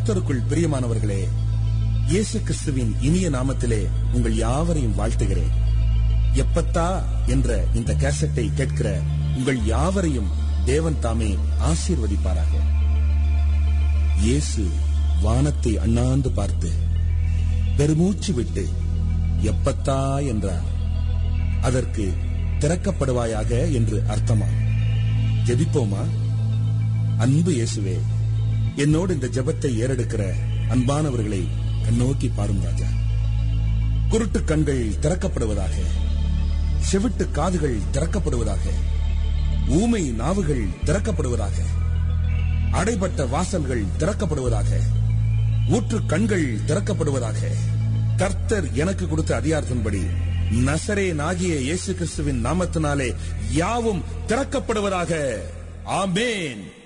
கர்த்தருக்குள் பிரியமானவர்களே இயேசு கிறிஸ்துவின் இனிய நாமத்திலே உங்கள் யாவரையும் வாழ்த்துகிறேன் எப்பத்தா என்ற இந்த கேசட்டை கேட்கிற உங்கள் யாவரையும் தேவன் தாமே ஆசீர்வதிப்பாராக இயேசு வானத்தை அண்ணாந்து பார்த்து பெருமூச்சு விட்டு எப்பத்தா என்றார் அதற்கு திறக்கப்படுவாயாக என்று அர்த்தமா ஜெபிப்போமா அன்பு இயேசுவே என்னோடு இந்த ஜெபத்தை ஏறெடுக்கிற அன்பானவர்களை கண்ணோக்கி பாரும் ராஜா குருட்டு கண்கள் திறக்கப்படுவதாக செவிட்டு காதுகள் திறக்கப்படுவதாக ஊமை நாவுகள் திறக்கப்படுவதாக அடைபட்ட வாசல்கள் திறக்கப்படுவதாக ஊற்று கண்கள் திறக்கப்படுவதாக கர்த்தர் எனக்கு கொடுத்த அதிகாரத்தின்படி நசரே நாகிய இயேசு கிறிஸ்துவின் நாமத்தினாலே யாவும் திறக்கப்படுவதாக ஆமேன்